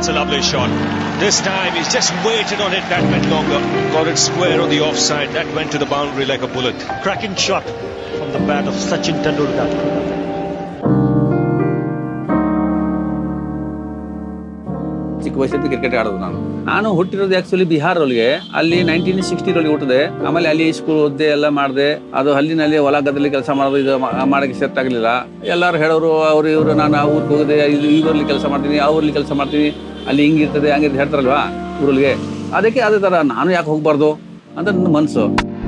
That's a lovely shot. This time he's just waited on it. That went longer. Got it square on the offside. That went to the boundary like a bullet. Cracking shot from the bat of Sachin Tendulkar. ಚಿಕ್ಕ ವಯಸ್ಸಲ್ಲಿ cricket ಆಡೋದು ನಾನು ನಾನು ಹುಟ್ಟಿರೋದು actually ಬಿಹಾರೊಳಗೆ ಅಲ್ಲಿ nineteen ಸಿಕ್ಸ್ಟಿರೊಳಗೆ ಹುಟ್ಟಿದೆ ಆಮೇಲೆ ಅಲ್ಲಿ school ಓದ್ದೆ ಎಲ್ಲ ಮಾಡಿದೆ ಅದು ಹಲ್ಲಿನಲ್ಲಿ ಹೊಲ ಗದ್ದಲಿ ಕೆಲಸ ಮಾಡೋದು ಇದು ಮಾ- ಮಾಡಕ್ಕೆ ಸೆಟ್ ಆಗಲಿಲ್ಲ ಎಲ್ಲರೂ ಹೇಳೋರು ಅವ್ರು ಇವರು ನಾನು ಆ ಊರಿಗೆ ಹೋಗಿದೆ ಇದು ಈ ಊರಲ್ಲಿ ಕೆಲಸ ಮಾಡ್ತೀನಿ ಆ ಊರಲ್ಲಿ ಕೆಲಸ ಮಾಡ್ತೀನಿ ಅಲ್ಲಿ ಹಿಂಗಿರ್ತದೆ ಹಂಗಿರ್ತದೆ ಹೇಳ್ತಾರಲ್ವಾ ಊರಲ್ಲಿ ಅದಕ್ಕೆ ಅದೇ ಥರ ನಾನು ಯಾಕೆ ಹೋಗ್ಬಾರ್ದು ಅಂತ ನನ್ನ ಮನಸ್ಸು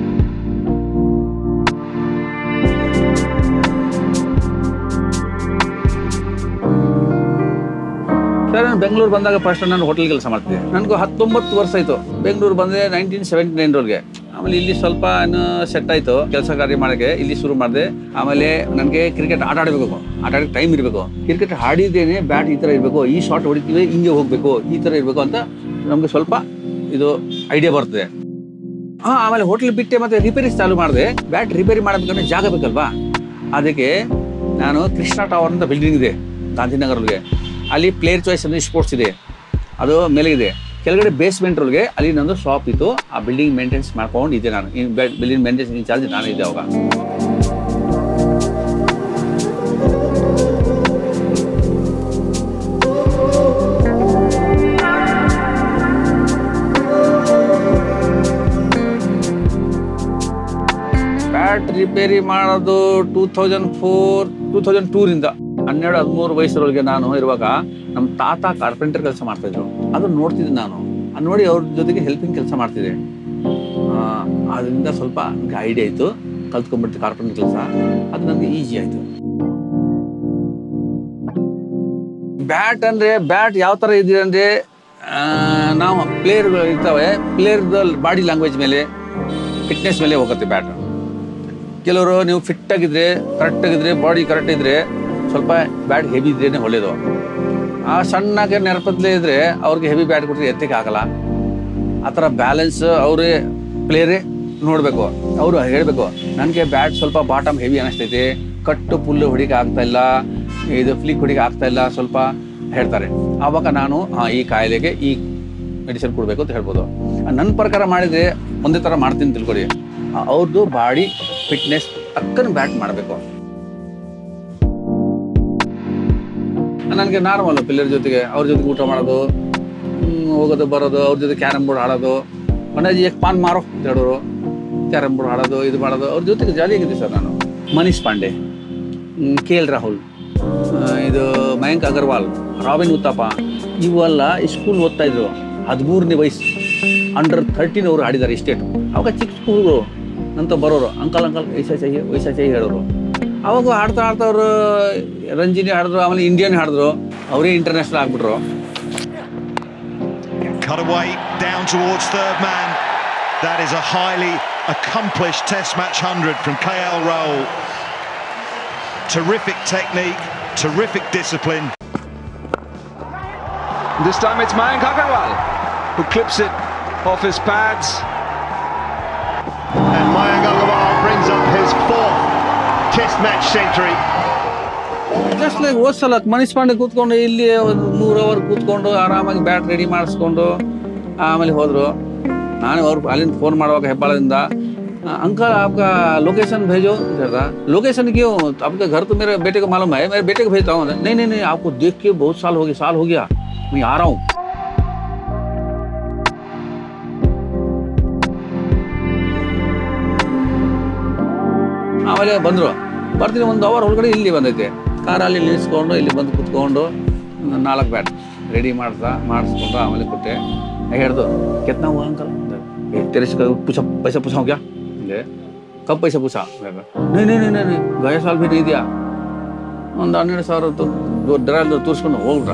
ಸರ್ ನಾನು ಬೆಂಗಳೂರು ಬಂದಾಗ ಫಸ್ಟ್ ನಾನು ಹೋಟೆಲ್ ಕೆಲಸ ಮಾಡ್ತಿದ್ದೆ ನನಗೂ ಹತ್ತೊಂಬತ್ತು ವರ್ಷ ಆಯಿತು ಬೆಂಗಳೂರು ಬಂದೆ ನೈನ್ಟೀನ್ ಸೆವೆಂಟಿ ನೈನ್ರೊಳಗೆ ಆಮೇಲೆ ಇಲ್ಲಿ ಸ್ವಲ್ಪ ಏನು ಸೆಟ್ ಆಯಿತು ಕೆಲಸ ಕಾರ್ಯ ಮಾಡೋಕ್ಕೆ ಇಲ್ಲಿ ಶುರು ಮಾಡಿದೆ ಆಮೇಲೆ ನನಗೆ ಕ್ರಿಕೆಟ್ ಆಟ ಆಡಬೇಕು ಆಟ ಆಡೋಕ್ಕೆ ಟೈಮ್ ಇರಬೇಕು ಕ್ರಿಕೆಟ್ ಆಡಿದ್ದೇನೆ ಬ್ಯಾಟ್ ಈ ಥರ ಇರಬೇಕು ಈ ಶಾಟ್ ಹೊಡಿತೀವಿ ಹಿಂಗೆ ಹೋಗಬೇಕು ಈ ಥರ ಇರಬೇಕು ಅಂತ ನಮಗೆ ಸ್ವಲ್ಪ ಇದು ಐಡಿಯಾ ಬರ್ತದೆ ಹಾಂ ಆಮೇಲೆ ಹೋಟೆಲ್ ಬಿಟ್ಟೆ ಮತ್ತೆ ರಿಪೇರೀಸ್ ಚಾಲು ಮಾಡಿದೆ ಬ್ಯಾಟ್ ರಿಪೇರಿ ಮಾಡಬೇಕಂದ್ರೆ ಜಾಗ ಬೇಕಲ್ವಾ ಅದಕ್ಕೆ ನಾನು ಕೃಷ್ಣ ಟವರ್ ಅಂತ ಬಿಲ್ಡಿಂಗ್ ಇದೆ ಗಾಂಧಿನಗರೊಳಗೆ ಅಲ್ಲಿ ಪ್ಲೇಯರ್ ಚಾಯ್ಸ್ ಅಂದರೆ ಸ್ಪೋರ್ಟ್ಸ್ ಇದೆ ಅದು ಮೇಲೆಗಿದೆ ಕೆಳಗಡೆ ಬೇಸ್ಮೆಂಟ್ ಒಳಗೆ ಅಲ್ಲಿ ನಂದು ಶಾಪ್ ಇತ್ತು ಆ ಬಿಲ್ಡಿಂಗ್ ಮೇಂಟೆನ್ಸ್ ಮಾಡ್ಕೊಂಡು ಇದ್ದೆ ನಾನು ಬಿಲ್ಡಿಂಗ್ ಮೇಂಟೆನ್ಸ್ ಇನ್ಚಾರ್ಜ್ ನಾನು ಇದ್ದೆ ಅವಾಗ ಬ್ಯಾಟ್ ರಿಪೇರಿ ಮಾಡೋದು two thousand four two thousand ಟೂರಿಂದ ಹನ್ನೆರಡು ಹದಿಮೂರು ವಯಸ್ಸರೊಳಗೆ ನಾನು ಇರುವಾಗ ನಮ್ಮ ತಾತ ಕಾರ್ಪೆಂಟರ್ ಕೆಲಸ ಮಾಡ್ತಿದ್ರು ಅದನ್ನ ನೋಡ್ತಿದ್ದೆ ನಾನು ಅದ್ ನೋಡಿ ಅವ್ರ ಜೊತೆಗೆ ಹೆಲ್ಪಿಂಗ್ ಕೆಲಸ ಮಾಡ್ತಿದ್ದೆ ಆ, ಅದರಿಂದ ಸ್ವಲ್ಪ ನನಗೆ ಐಡಿಯಾ ಆಯಿತು ಕಲ್ತ್ಕೊಂಡ್ಬಿಡ್ತು ಕಾರ್ಪೆಂಟರ್ ಕೆಲಸ ಅದು ನನಗೆ ಈಸಿ ಆಯಿತು ಬ್ಯಾಟ್ ಅಂದ್ರೆ ಬ್ಯಾಟ್ ಯಾವ ಥರ ಇದೆ ಅಂದರೆ ನಾವು ಪ್ಲೇಯರ್ಗಳು ಇರ್ತವೆ ಪ್ಲೇಯರ್ದ ಬಾಡಿ ಲ್ಯಾಂಗ್ವೇಜ್ ಮೇಲೆ ಫಿಟ್ನೆಸ್ ಮೇಲೆ ಹೋಗುತ್ತೆ ಬ್ಯಾಟ್ ಕೆಲವರು ನೀವು ಫಿಟ್ ಆಗಿದ್ರೆ ಕರೆಕ್ಟ್ ಆಗಿದ್ರೆ ಬಾಡಿ ಕರೆಕ್ಟ್ ಇದ್ರೆ ಸ್ವಲ್ಪ ಬ್ಯಾಟ್ ಹೆವಿ ಇದ್ರೇನೆ ಒಳ್ಳೇದು ಆ ಸಣ್ಣಗೆ ನೆನಪದ್ಲೇ ಇದ್ರೆ ಅವ್ರಿಗೆ ಹೆವಿ ಬ್ಯಾಟ್ ಕೊಟ್ಟರೆ ಎತ್ತಕ್ಕೆ ಆಗಲ್ಲ ಆ ಥರ ಬ್ಯಾಲೆನ್ಸ್ ಅವರೇ ಪ್ಲೇಯರೇ ನೋಡಬೇಕು ಅವರು ಹೇಳಬೇಕು ನನಗೆ ಬ್ಯಾಟ್ ಸ್ವಲ್ಪ ಬಾಟಮ್ ಹೆವಿ ಅನಿಸ್ತೈತೆ ಕಟ್ಟು ಪುಲ್ಲು ಹೊಡಿಕೆ ಆಗ್ತಾ ಇಲ್ಲ ಇದು ಫ್ಲಿಕ್ ಹೊಡಿಕೆ ಆಗ್ತಾ ಇಲ್ಲ ಸ್ವಲ್ಪ ಹೇಳ್ತಾರೆ ಆವಾಗ ನಾನು ಹಾಂ ಈ ಕಾಯಿಲೆಗೆ ಈ ಮೆಡಿಸಿನ್ ಕೊಡಬೇಕು ಅಂತ ಹೇಳ್ಬೋದು ನನ್ನ ಪ್ರಕಾರ ಮಾಡಿದರೆ ಒಂದೇ ಥರ ಮಾಡ್ತೀನಿ ತಿಳ್ಕೊಳ್ಳಿ ಅವ್ರದ್ದು ಬಾಡಿ ಫಿಟ್ನೆಸ್ ಅಕ್ಕನ ಬ್ಯಾಟ್ ಮಾಡಬೇಕು ನನಗೆ ನಾರ್ಮಲ್ ಪಿಲ್ಲರ್ ಜೊತೆಗೆ ಅವ್ರ ಜೊತೆಗೆ ಊಟ ಮಾಡೋದು ಹ್ಮ್, ಹೋಗೋದು ಬರೋದು ಅವ್ರ ಜೊತೆ ಕ್ಯಾರಮ್ ಬೋರ್ಡ್ ಆಡೋದು ಮನೇಜಿ ಏಕ್ ಪಾನ್ ಮಾರೋ ಅಂತ ಹೇಳೋರು ಕ್ಯಾರಮ್ ಬೋರ್ಡ್ ಆಡೋದು ಇದು ಮಾಡೋದು ಅವ್ರ ಜೊತೆಗೆ ಜಾಲಿಯಾಗಿದ್ದೆ ಸರ್ ನಾನು ಮನೀಶ್ ಪಾಂಡೆ ಕೆ ಎಲ್ ರಾಹುಲ್ ಆ, ಇದು ಮಯಾಂಕ್ ಅಗರ್ವಾಲ್ ರಾಬಿನ್ ಉತ್ತಪ್ಪ ಇವೆಲ್ಲ ಸ್ಕೂಲ್ ಓದ್ತಾ ಇದ್ರು ಹದಿಮೂರನೇ ವಯಸ್ಸು ಅಂಡರ್ ಥರ್ಟೀನ್ ಅವರು ಆಡಿದ್ದಾರೆ ಸ್ಟೇಟ್ ಅವಾಗ ಚಿಕ್ಕ ಸ್ಕೂಲ್ಗಳು ಅಂತ ಬರೋರು ಅಂಕಲ್ ಅಂಕಲ್ ವಯಸ್ಸ ಚೈ ವಯಸ್ಸ ಚೈ ಹೇಳೋರು ಅವಾಗ ಆಡ್ತಾ ಆಡ್ತಾ ಅವರು ರಂಜಿನಿ ಹಾಡಿದ್ರು ಆಮೇಲೆ ಇಂಡಿಯನ್ ಹಾಡಿದ್ರು ಅವರೇ ಇಂಟರ್ನ್ಯಾಷನಲ್ ಆಗ್ಬಿಟ್ರು Cut away down towards third man. That is a highly accomplished Test match 100 from KL Rahul. Terrific technique, terrific discipline. This time it's Mayank Agarwal who clips it off his pads. And Mayank Agarwal brings up his fourth Test match century. Just like ಹೋದ್ ಸಲ ಮನೀಶ್ ಪಾಂಡೆ ಕೂತ್ಕೊಂಡು ಇಲ್ಲಿ ಒಂದು ಮೂರು hour ಕೂತ್ಕೊಂಡು ಆರಾಮಾಗಿ bat ready ಮಾಡಿಸ್ಕೊಂಡು ಆಮೇಲೆ ಹೋದ್ರು ನಾನು ಅವ್ರು ಅಲ್ಲಿಂದ ಫೋನ್ ಮಾಡುವಾಗ ಹೆಬ್ಬಾಳದಿಂದ अंकल आपका लोकेशन भेजो ಅಂತ ಹೇಳ್ದ लोकेशन क्यों आपके घर तो मेरे बेटे को मालूम है मेरे बेटे को भेजता हूँ नहीं नहीं नहीं आपको देख के बहुत साल हो गया साल हो गया मैं आ रहा हूँ ಆಮೇಲೆ ಬಂದರು ಬರ್ತೀನಿ ಒಂದು ಅವರ್ ಒಳಗಡೆ ಇಲ್ಲಿ ಬಂದೈತೆ ಕಾರಲ್ಲಿ ನಿಲ್ಲಿಸ್ಕೊಂಡು ಇಲ್ಲಿ ಬಂದು ಕುತ್ಕೊಂಡು ಒಂದು ನಾಲ್ಕು ಬ್ಯಾಟ್ ರೆಡಿ ಮಾಡ್ತಾ ಮಾಡಿಸ್ಕೊಂಡು ಆಮೇಲೆ ಕೊಟ್ಟೆ ಹೇಳ್ದು ಕೆತ್ನಾ ಹುआ अंकल ए, तेरे से पूछा पैसा पूछा क्या ले कब पैसा पूछा मैं कहा, नहीं नहीं नहीं नहीं नहीं गए साल भी नहीं दिया ಒಂದು ಹನ್ನೆರಡು ಸಾವಿರ ತು ಡ್ರೈವರ್ ತೋರಿಸ್ಕೊಂಡು ಹೋಗ್ರ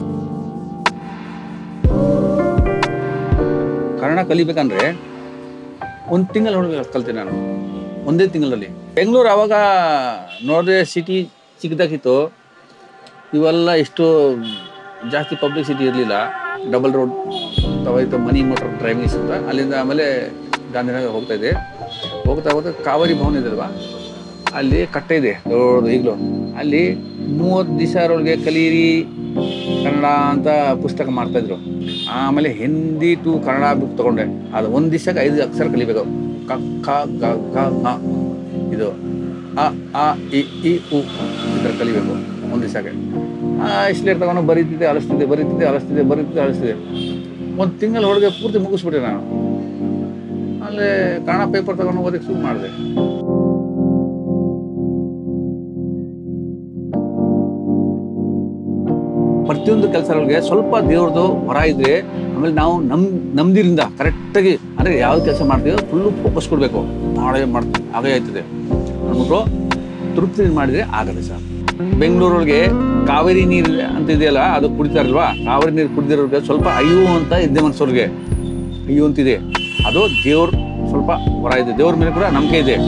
ಕನ್ನಡ ಕಲಿಬೇಕಂದ್ರೆ ಒಂದು ತಿಂಗಳು ನೋಡಿ ಕಲ್ತೆ ನಾನು ಒಂದೇ ತಿಂಗಳಲ್ಲಿ ಬೆಂಗಳೂರು ಅವಾಗ ನೋಡಿದ್ರೆ ಸಿಟಿ ಚಿಕ್ಕದಾಗಿತ್ತು ಇವೆಲ್ಲ ಎಷ್ಟು ಜಾಸ್ತಿ ಪಬ್ಲಿಕ್ ಸಿಟಿ ಇರಲಿಲ್ಲ ಡಬಲ್ ರೋಡ್ ತವಾಯ್ತು ಮನಿ ಮೋಟರ್ ಡ್ರೈವಿಂಗ್ ಅಂತ ಅಲ್ಲಿಂದ ಆಮೇಲೆ ಗಾಂಧಿನಗರ ಹೋಗ್ತಾ ಇದೆ ಹೋಗ್ತಾ ಹೋಗ್ತಾ ಕಾವೇರಿ ಭವನ ಇದೆ ಅಲ್ವಾ ಅಲ್ಲಿ ಕಟ್ಟೆ ಇದೆ ದೊಡ್ಡದು ಈಗಲೂ ಅಲ್ಲಿ ಮೂವತ್ತು ದಿವಸ ಒಳಗೆ ಕಲೀರಿ ಕನ್ನಡ ಅಂತ ಪುಸ್ತಕ ಮಾಡ್ತಾಯಿದ್ರು ಆಮೇಲೆ ಹಿಂದಿ ಟು ಕನ್ನಡ ಬುಕ್ ತೊಗೊಂಡೆ ಅದು ಒಂದು ದಿವಸಕ್ಕೆ ಐದು ಅಕ್ಷರ ಕಲಿಬೇಕು ಕ ಖ ಗ ಘ ಞ ಇದು ಅ ಆ ಇ ಈ ಉ ಈ ಥರ ಕಲಿಬೇಕು ಒಂದು ದಿವಸಕ್ಕೆ ಇಸ್ಲೇಟ್ ತಗೊಂಡು ಬರೀತಿದ್ದೆ ಅಳಿಸ್ತಿದ್ದೆ ಬರೀತಿದ್ದೆ ಅಳಿಸ್ತಿದ್ದೆ ಬರೀತಿದ್ದೆ ಅಳಿಸ್ತಿದ್ದೆ ಒಂದು ತಿಂಗಳ ಒಳಗೆ ಪೂರ್ತಿ ಮುಗಿಸ್ಬಿಟ್ಟೆ ನಾನು ಆಮೇಲೆ ಕನ್ನಡ ಪೇಪರ್ ತಗೊಂಡು ಓದಕ್ಕೆ ಶುರು ಮಾಡಿದೆ ಪ್ರತಿಯೊಂದು ಕೆಲಸಗಳಿಗೆ ಸ್ವಲ್ಪ ದೇವ್ರದ್ದು ಹೊರ ಇದ್ರೆ ಆಮೇಲೆ ನಾವು ನಮ್ ನಮ್ದಿರಿಂದ ಕರೆಕ್ಟಾಗಿ ಅಂದರೆ ಯಾವ ಕೆಲಸ ಮಾಡ್ತೀವೋ ಫುಲ್ಲು ಫೋಕಸ್ ಕೊಡಬೇಕು ಮಾಡೇ ಮಾಡ್ತೀವಿ ಹಾಗೇ ಆಯ್ತದೆ ಅಂದ್ಬಿಟ್ಟು ತೃಪ್ತಿ ಮಾಡಿದ್ರೆ ಆಗದೆ ಸರ್ ಬೆಂಗಳೂರೊಳಗೆ ಕಾವೇರಿ ನೀರು ಅಂತ ಇದೆಯಲ್ಲ ಅದು ಕುಡಿತಾರಲ್ವಾ ಕಾವೇರಿ ನೀರು ಕುಡಿದಿರೋರಿಗೆ ಸ್ವಲ್ಪ ಅಯ್ಯೋ ಅಂತ ಇದ್ದೆ ಮನಸ್ಸವ್ರಿಗೆ ಅಯ್ಯೋ ಅಂತಿದೆ ಅದು ದೇವ್ರ ಸ್ವಲ್ಪ ಹೊರ ಇದೆ ದೇವ್ರ ಮೇಲೆ ಕೂಡ ನಂಬಿಕೆ ಇದೆ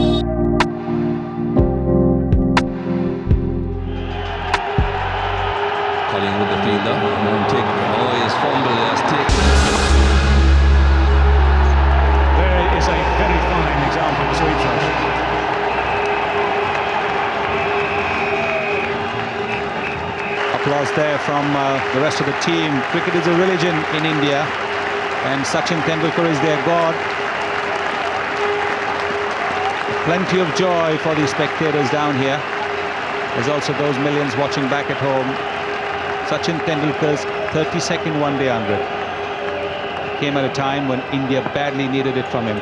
Collingwood the fielder. Won't take. Oh, his fumble has taken. There is a very fine example of sweep shot. Applause there from uh, the rest of the team. Cricket is a religion in India, and Sachin Tendulkar is their god. Plenty of joy for the spectators down here. There's also those millions watching back at home. Sachin Tendulkar's 32nd one-day 100 came at a time when India badly needed it from him.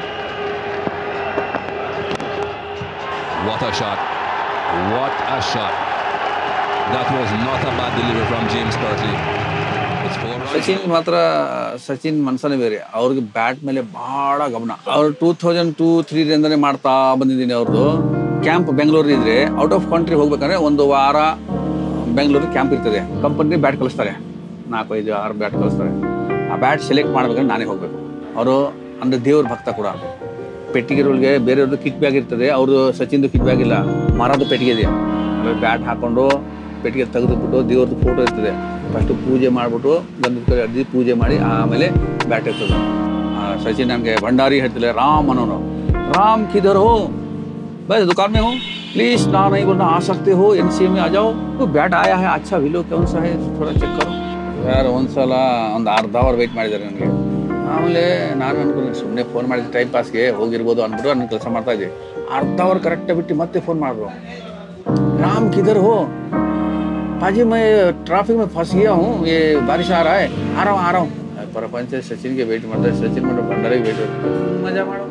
What a shot. What a shot. That was not a bad delivery from James Kirtley. It's four runs. Sachin ಮಾತ್ರ ಸಚಿನ್ ಮನ್ಸನೇ ಬೇರೆ ಅವ್ರಿಗೆ bat ಮೇಲೆ ಬಹಳ ಗಮನ ಅವ್ರು two thousand two ತ್ರೀರಿಂದನೇ ಮಾಡ್ತಾ ಬಂದಿದ್ದೀನಿ ಅವ್ರದ್ದು ಕ್ಯಾಂಪ್ ಬೆಂಗಳೂರು ಇದ್ರೆ ಔಟ್ ಆಫ್ ಕಂಟ್ರಿ ಹೋಗ್ಬೇಕಂದ್ರೆ ಒಂದು ವಾರ ಬೆಂಗಳೂರು ಕ್ಯಾಂಪ್ ಇರ್ತದೆ ಕಂಪನಿ ಬ್ಯಾಟ್ ಕಳಿಸ್ತಾರೆ ನಾಲ್ಕು ಐದು ಆರು ಬ್ಯಾಟ್ ಕಳಿಸ್ತಾರೆ ಆ ಬ್ಯಾಟ್ ಸೆಲೆಕ್ಟ್ ಮಾಡ್ಬೇಕಂದ್ರೆ ನಾನೇ ಹೋಗ್ಬೇಕು ಅವರು ಅಂದ್ರೆ ದೇವ್ರ ಭಕ್ತ ಕೂಡ ಪೆಟ್ಟಿಗೆಗಳಿಗೆ ಬೇರೆಯವ್ರದ್ದು ಕಿಟ್ ಬ್ಯಾಗ್ ಇರ್ತದೆ ಅವ್ರದ್ದು ಸಚಿನ್ದು ಕಿಟ್ ಬ್ಯಾಗ್ ಇಲ್ಲ ಮರದ ಪೆಟ್ಟಿಗೆ ಇದೆ ಆಮೇಲೆ ಬ್ಯಾಟ್ ಹಾಕೊಂಡು ಪೆಟ್ಟಿಗೆ ತೆಗೆದುಬಿಟ್ಟು ದೇವ್ರದ್ದು ಫೋಟೋ ಇರ್ತದೆ ಫಸ್ಟು ಪೂಜೆ ಮಾಡಿಬಿಟ್ಟು ಗಂಧದ ಕಡೆ ಅಡ್ಡಿ ಪೂಜೆ ಮಾಡಿ ಆಮೇಲೆ ಬ್ಯಾಟ್ ಇರ್ತದೆ ಆ, ಸಚಿನ್ ನನಗೆ ಭಂಡಾರಿ ಹೇಳ್ತಿಲ್ಲ ರಾಮ್ ಅನ್ನೋನು ರಾಮ್ ಕಿಧರ್ ಹೋ बस दुकान में हूँ प्लीज ना नहीं बोलना आ सकते हो एन में आ जाओ तो बैट आया है अच्छा विलो कौन सा है थोड़ा ಚೆಕ್ करो ಯಾರು ಒಂದ್ಸಲ ಒಂದು ಅರ್ಧ ಅವರ್ ವೆಯ್ಟ್ ಮಾಡಿದ್ದಾರೆ ನನಗೆ ಆಮೇಲೆ ನಾನು ಅನ್ಕೊಂಡು ಸುಮ್ಮನೆ ಫೋನ್ ಮಾಡಿದ ಟೈಮ್ ಪಾಸ್ಗೆ ಹೋಗಿರ್ಬೋದು ಅಂದ್ಬಿಟ್ಟು ನನ್ನ ಕೆಲಸ ಮಾಡ್ತಾ ಇದ್ದೆ ಅರ್ಧ ಅವರ್ ಕರೆಕ್ಟಾಗಿ ಬಿಟ್ಟು ಮತ್ತೆ ಫೋನ್ ಮಾಡಿದ್ರು राम किधर हो पाजी मैं ट्रैफिक में फंस गया हूँ ये बारिश आ रहा है आ रहा हूँ आ रहा हूँ ಪ್ರಪಂಚ ಸಚಿನ್ಗೆ ವೇಟ್ ಮಾಡ್ತಾರೆ ಸಚಿನ್ ಮಾಡೋ ಭಂಡಾರಿಗೆ ವೇಟ್ ಮಜಾ ಮಾಡೋ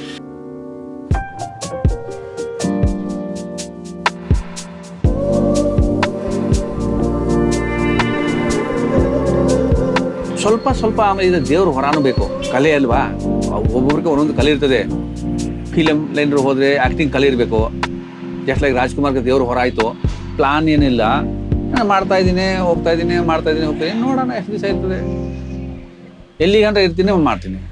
ಸ್ವಲ್ಪ ಸ್ವಲ್ಪ ಆಮೇಲೆ ಇದು ದೇವ್ರ ಹೊರಾನು ಬೇಕು ಕಲೆ ಅಲ್ವಾ ಒಬ್ಬೊಬ್ರಿಗೆ ಒಂದೊಂದು ಕಲೆ ಇರ್ತದೆ ಫಿಲಮ್ ಲೈನ್ರು ಹೋದ್ರೆ ಆಕ್ಟಿಂಗ್ ಕಲೆ ಇರಬೇಕು ಜಸ್ಟ್ ಲೈಕ್ ರಾಜ್ಕುಮಾರ್ಗೆ ದೇವ್ರ ಹೊರ ಆಯ್ತು ಪ್ಲಾನ್ ಏನಿಲ್ಲ ನಾನು ಮಾಡ್ತಾ ಇದ್ದೀನಿ ಹೋಗ್ತಾ ಇದ್ದೀನಿ ಮಾಡ್ತಾ ಇದ್ದೀನಿ ಹೋಗ್ತಾ ಇದ್ದೀನಿ ನೋಡೋಣ ಎಷ್ಟು ದಿವಸ ಇರ್ತದೆ ಎಲ್ಲಿಗಂತ ಇರ್ತೀನಿ ಮಾಡ್ತೀನಿ